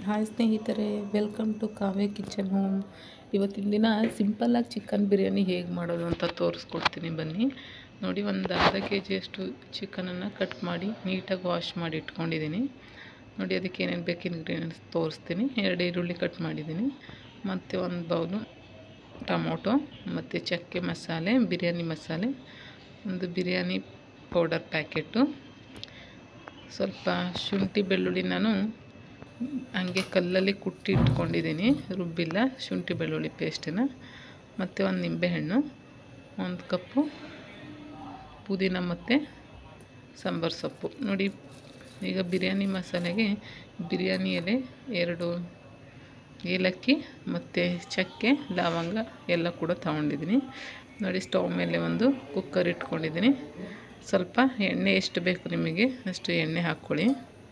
hi ಸ್ನೇಹಿತರೆ welcome to Kavya kitchen home ಇವತ್ತಿನ ದಿನ ಸಿಂಪಲ್ಲಾಗಿ ಚಿಕನ್ ಬಿರಿಯಾನಿ ಹೇಗೆ ಮಾಡೋದು ಅಂತ ತೋರಿಸ್ಕೊಡ್ತೀನಿ ಬನ್ನಿ ನೋಡಿ ಒಂದು ಅರ್ಧ ಕೆ ಜಿಯಷ್ಟು ಚಿಕನನ್ನು ಕಟ್ ಮಾಡಿ ನೀಟಾಗಿ ವಾಶ್ ಮಾಡಿ ಇಟ್ಕೊಂಡಿದ್ದೀನಿ ನೋಡಿ ಅದಕ್ಕೆ ಏನೇನು ಬೇಕು ಇಂಗ್ರೀಡಿಯೆಂಟ್ಸ್ ತೋರಿಸ್ತೀನಿ ಎರಡು ಈರುಳ್ಳಿ ಕಟ್ ಮಾಡಿದ್ದೀನಿ ಮತ್ತು ಒಂದು ಬೌಲು ಟೊಮೊಟೊ ಮತ್ತು ಚಕ್ಕೆ ಮಸಾಲೆ ಬಿರಿಯಾನಿ ಮಸಾಲೆ ಒಂದು ಬಿರಿಯಾನಿ ಪೌಡರ್ ಪ್ಯಾಕೆಟು ಸ್ವಲ್ಪ ಶುಂಠಿ ಬೆಳ್ಳುಳ್ಳಿ ನಾನು ಹಂಗೆ ಕಲ್ಲಲ್ಲಿ ಕುಟ್ಟಿ ಇಟ್ಕೊಂಡಿದ್ದೀನಿ ರುಬ್ಬಿಲ್ಲ ಶುಂಠಿ ಬೆಳ್ಳುಳ್ಳಿ ಪೇಸ್ಟನ್ನ ಮತ್ತು ಒಂದು ನಿಂಬೆಹಣ್ಣು ಒಂದು ಕಪ್ಪು ಪುದೀನ ಮತ್ತು ಸಾಂಬಾರು ಸೊಪ್ಪು ನೋಡಿ ಈಗ ಬಿರಿಯಾನಿ ಮಸಾಲೆಗೆ ಬಿರಿಯಾನಿ ಎಲೆ ಎರಡು ಏಲಕ್ಕಿ ಮತ್ತು ಚಕ್ಕೆ ಲವಂಗ ಎಲ್ಲ ಕೂಡ ತಗೊಂಡಿದ್ದೀನಿ ನೋಡಿ ಸ್ಟವ್ ಮೇಲೆ ಒಂದು ಕುಕ್ಕರ್ ಇಟ್ಕೊಂಡಿದ್ದೀನಿ ಸ್ವಲ್ಪ ಎಣ್ಣೆ ಎಷ್ಟು ಬೇಕು ನಿಮಗೆ ಅಷ್ಟು ಎಣ್ಣೆ ಹಾಕ್ಕೊಳ್ಳಿ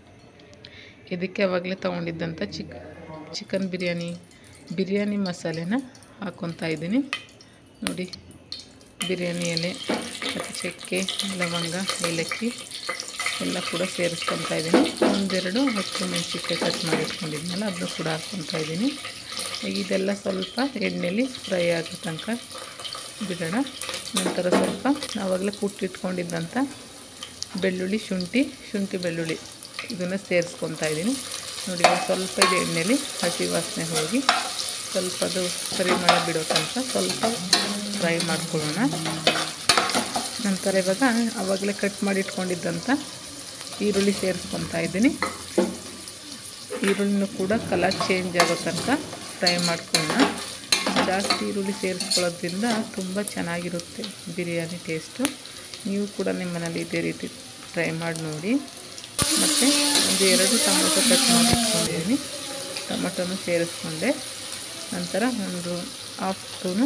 ಇದಕ್ಕೆ ಆವಾಗಲೇ ತೊಗೊಂಡಿದ್ದಂಥ ಚಿಕ್ ಚಿಕನ್ ಬಿರಿಯಾನಿ ಬಿರಿಯಾನಿ ಮಸಾಲೆನ ಹಾಕ್ಕೊತಾ ಇದ್ದೀನಿ ನೋಡಿ ಬಿರಿಯಾನಿ ಎಲೆ ಮತ್ತು ಚಕ್ಕೆ ಲವಂಗ ಏಲಕ್ಕಿ ಎಲ್ಲ ಕೂಡ ಸೇರಿಸ್ಕೊತಾ ಇದ್ದೀನಿ ಒಂದೆರಡು ಹತ್ತು ಮೆಣಸಿನ್ಕಾಯಿ ಕಟ್ ಮಾಡಿ ಇಟ್ಕೊಂಡಿದ್ನಲ್ಲ ಅದನ್ನು ಕೂಡ ಹಾಕ್ಕೊತಾ ಇದ್ದೀನಿ ಇದೆಲ್ಲ ಸ್ವಲ್ಪ ಎಣ್ಣೆಲಿ ಫ್ರೈ ಆಗೋ ತನಕ ಬಿಡೋಣ ನಂತರ ಸ್ವಲ್ಪ ಆವಾಗಲೇ ಕುಟ್ಟಿಟ್ಕೊಂಡಿದ್ದಂಥ ಬೆಳ್ಳುಳ್ಳಿ ಶುಂಠಿ ಶುಂಠಿ ಬೆಳ್ಳುಳ್ಳಿ ಇದನ್ನು ಸೇರಿಸ್ಕೊತಾ ಇದ್ದೀನಿ ನೋಡಿ ಒಂದು ಸ್ವಲ್ಪ ಇದು ಎಣ್ಣೆಲಿ ಹಸಿ ವಾಸನೆ ಹೋಗಿ ಸ್ವಲ್ಪ ಅದು ಪರಿಮಳ ಬಿಡೋ ತನಕ ಸ್ವಲ್ಪ ಫ್ರೈ ಮಾಡ್ಕೊಳ್ಳೋಣ ನಂತರ ಇವಾಗ ಆವಾಗಲೇ ಕಟ್ ಮಾಡಿ ಇಟ್ಕೊಂಡಿದ್ದಂಥ ಈರುಳ್ಳಿ ಸೇರಿಸ್ಕೊತಾ ಇದ್ದೀನಿ ಈರುಳ್ಳಿನೂ ಕೂಡ ಕಲರ್ ಚೇಂಜ್ ಆಗೋ ತನಕ ಫ್ರೈ ಮಾಡ್ಕೊಳ್ಳೋಣ ಜಾಸ್ತಿ ಈರುಳ್ಳಿ ಸೇರಿಸ್ಕೊಳ್ಳೋದ್ರಿಂದ ತುಂಬ ಚೆನ್ನಾಗಿರುತ್ತೆ ಬಿರಿಯಾನಿ ಟೇಸ್ಟು ನೀವು ಕೂಡ ನಿಮ್ಮ ಮನೇಲಿ ಇದೇ ರೀತಿ ಟ್ರೈ ಮಾಡಿ ನೋಡಿ ಮತ್ತು ಒಂದು ಎರಡು ಟೊಮೊಟೊ ಕಟ್ ಮಾಡಿ ಇಟ್ಕೊಂಡಿದ್ದೀನಿ ಟೊಮೊಟೊನು ಸೇರಿಸ್ಕೊಂಡೆ ನಂತರ ಒಂದು ಹಾಫ್ ಸ್ಪೂನು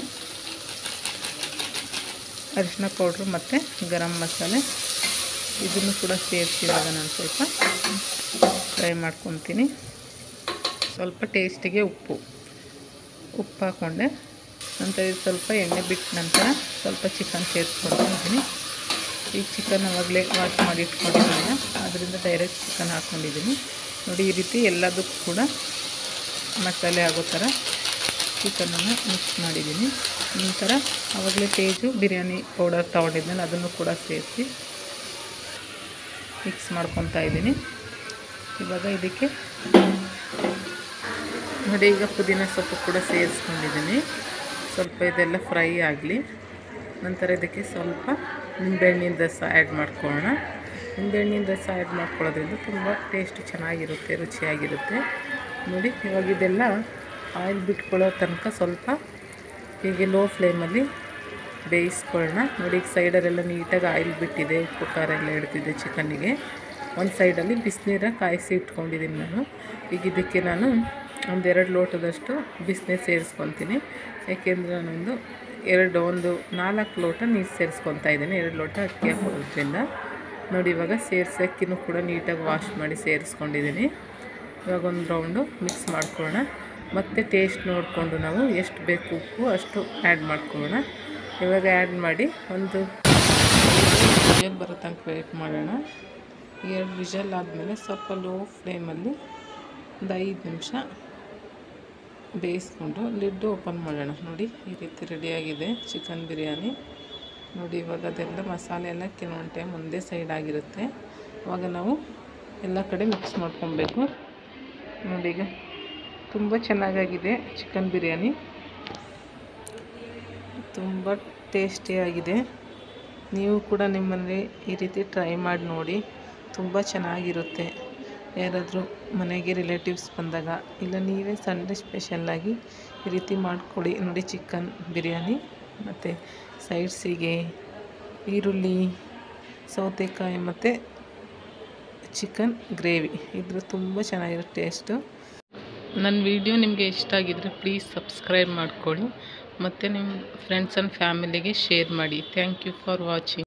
ಅರಿಶಿನ ಪೌಡ್ರು ಮತ್ತು ಗರಂ ಮಸಾಲೆ ಇದನ್ನು ಕೂಡ ಸೇರಿಸಿ ಇವಾಗ ನಾನು ಸ್ವಲ್ಪ ಫ್ರೈ ಮಾಡ್ಕೊತೀನಿ ಸ್ವಲ್ಪ ಟೇಸ್ಟಿಗೆ ಉಪ್ಪು ಉಪ್ಪು ಹಾಕ್ಕೊಂಡೆ ನಂತರ ಇದು ಸ್ವಲ್ಪ ಎಣ್ಣೆ ಬಿಟ್ಟ ನಂತರ ಸ್ವಲ್ಪ ಚಿಕನ್ ಸೇರಿಸ್ಕೊಳ್ತಿದ್ದೀನಿ ಈ ಚಿಕನ್ ಅವಾಗಲೇ ವಾಶ್ ಮಾಡಿ ಇಟ್ಕೊಂಡಿದ್ದೀನಿ ಅದರಿಂದ ಡೈರೆಕ್ಟ್ ಚಿಕನ್ ಹಾಕ್ಕೊಂಡಿದ್ದೀನಿ ನೋಡಿ ಈ ರೀತಿ ಎಲ್ಲದಕ್ಕೂ ಕೂಡ ಮಸಾಲೆ ಆಗೋ ಥರ ಚಿಕನನ್ನು ಮಿಕ್ಸ್ ಮಾಡಿದ್ದೀನಿ ನಂತರ ಆವಾಗಲೇ ತೇಜು ಬಿರಿಯಾನಿ ಪೌಡರ್ ತೊಗೊಂಡಿದ್ದೀನಿ ಅದನ್ನು ಕೂಡ ಸೇರಿಸಿ ಮಿಕ್ಸ್ ಮಾಡ್ಕೊತಾ ಇದ್ದೀನಿ ಇವಾಗ ಇದಕ್ಕೆ ನೋಡಿ ಈಗ ಪುದೀನ ಸೊಪ್ಪು ಕೂಡ ಸೇರಿಸ್ಕೊಂಡಿದ್ದೀನಿ ಸ್ವಲ್ಪ ಇದೆಲ್ಲ ಫ್ರೈ ಆಗಲಿ ನಂತರ ಇದಕ್ಕೆ ಸ್ವಲ್ಪ ನಿಂಬೆಹಣ್ಣಿನ ರಸ ಆ್ಯಡ್ ಮಾಡ್ಕೊಳ್ಳೋಣ ನಿಂಬೆಹಣ್ಣಿನ ರಸ ಆ್ಯಡ್ ಮಾಡ್ಕೊಳ್ಳೋದ್ರಿಂದ ತುಂಬ ಟೇಸ್ಟ್ ಚೆನ್ನಾಗಿರುತ್ತೆ ರುಚಿಯಾಗಿರುತ್ತೆ ನೋಡಿ ಇವಾಗ ಇದೆಲ್ಲ ಆಯಿಲ್ ಬಿಟ್ಕೊಳ್ಳೋ ತನಕ ಸ್ವಲ್ಪ ಹೀಗೆ ಲೋ ಫ್ಲೇಮಲ್ಲಿ ಬೇಯಿಸ್ಕೊಳ್ಳೋಣ ನೋಡಿ ಈಗ ಸೈಡಲ್ಲೆಲ್ಲ ನೀಟಾಗಿ ಆಯಿಲ್ ಬಿಟ್ಟಿದೆ ಉಪ್ಪು ಖಾರ ಎಲ್ಲ ಹಿಡ್ದಿದೆ ಚಿಕನ್ನಿಗೆ ಒಂದು ಸೈಡಲ್ಲಿ ಬಿಸಿನೀರ ಕಾಯಿಸಿ ಇಟ್ಕೊಂಡಿದ್ದೀನಿ ನಾನು ಈಗ ಇದಕ್ಕೆ ನಾನು ಒಂದೆರಡು ಲೋಟದಷ್ಟು ಬಿಸಿನೀರು ಸೇರಿಸ್ಕೊತೀನಿ ಯಾಕೆಂದರೆ ನಾನೊಂದು ಎರಡು ಒಂದು ನಾಲ್ಕು ಲೋಟ ನೀರು ಸೇರಿಸ್ಕೊತಾ ಇದ್ದೀನಿ ಎರಡು ಲೋಟ ಅಕ್ಕಿ ಹಾಕೋದ್ರಿಂದ ನೋಡಿ ಇವಾಗ ಸೇರಿಸಿ ಅಕ್ಕಿನೂ ಕೂಡ ನೀಟಾಗಿ ವಾಶ್ ಮಾಡಿ ಸೇರಿಸ್ಕೊಂಡಿದ್ದೀನಿ ಇವಾಗ ಒಂದು ರೌಂಡು ಮಿಕ್ಸ್ ಮಾಡ್ಕೊಳ್ಳೋಣ ಮತ್ತು ಟೇಸ್ಟ್ ನೋಡಿಕೊಂಡು ನಾವು ಎಷ್ಟು ಬೇಕು ಉಪ್ಪು ಅಷ್ಟು ಆ್ಯಡ್ ಮಾಡ್ಕೊಳ್ಳೋಣ ಇವಾಗ ಆ್ಯಡ್ ಮಾಡಿ ಒಂದು ವಿಷಲ್ ಬರೋ ತನಕ ವೆಯ್ಟ್ ಮಾಡೋಣ ಎರಡು ವಿಷಲ್ ಆದಮೇಲೆ ಸ್ವಲ್ಪ ಲೋ ಫ್ಲೇಮಲ್ಲಿ ಒಂದು ಐದು ನಿಮಿಷ ಬೇಯಿಸ್ಕೊಂಡು ಲಿಡ್ಡು ಓಪನ್ ಮಾಡೋಣ ನೋಡಿ ಈ ರೀತಿ ರೆಡಿಯಾಗಿದೆ ಚಿಕನ್ ಬಿರಿಯಾನಿ ನೋಡಿ ಇವಾಗ ಅದೆಲ್ಲ ಮಸಾಲೆ ಎಲ್ಲ ಕೆಲವೊಂದು ಟೈಮ್ ಒಂದೇ ಸೈಡ್ ಆಗಿರುತ್ತೆ ಇವಾಗ ನಾವು ಎಲ್ಲ ಕಡೆ ಮಿಕ್ಸ್ ಮಾಡ್ಕೊಬೇಕು ನೋಡಿ ಈಗ ತುಂಬ ಚೆನ್ನಾಗಾಗಿದೆ ಚಿಕನ್ ಬಿರಿಯಾನಿ ತುಂಬ ಟೇಸ್ಟಿಯಾಗಿದೆ ನೀವು ಕೂಡ ನಿಮ್ಮಲ್ಲಿ ಈ ರೀತಿ ಟ್ರೈ ಮಾಡಿ ನೋಡಿ ತುಂಬ ಚೆನ್ನಾಗಿರುತ್ತೆ ಯಾರಾದರೂ ಮನೆಗೆ ರಿಲೇಟಿವ್ಸ್ ಬಂದಾಗ ಇಲ್ಲ ನೀವೇ ಸಂಡೇ ಸ್ಪೆಷಲ್ಲಾಗಿ ಈ ರೀತಿ ಮಾಡಿಕೊಡಿ ನೋಡಿ ಚಿಕನ್ ಬಿರಿಯಾನಿ ಮತ್ತು ಸೈಡ್ಸಿಗೆ ಈರುಳ್ಳಿ ಸೌತೆಕಾಯಿ ಮತ್ತು ಚಿಕನ್ ಗ್ರೇವಿ ಇದ್ರ ತುಂಬ ಚೆನ್ನಾಗಿರೋ ಟೇಸ್ಟು ನನ್ನ ವಿಡಿಯೋ ನಿಮಗೆ ಇಷ್ಟ ಆಗಿದ್ದರೆ ಪ್ಲೀಸ್ ಸಬ್ಸ್ಕ್ರೈಬ್ ಮಾಡ್ಕೊಳ್ಳಿ ಮತ್ತು ನಿಮ್ಮ ಫ್ರೆಂಡ್ಸ್ ಆ್ಯಂಡ್ ಫ್ಯಾಮಿಲಿಗೆ ಶೇರ್ ಮಾಡಿ ಥ್ಯಾಂಕ್ ಯು ಫಾರ್ ವಾಚಿಂಗ್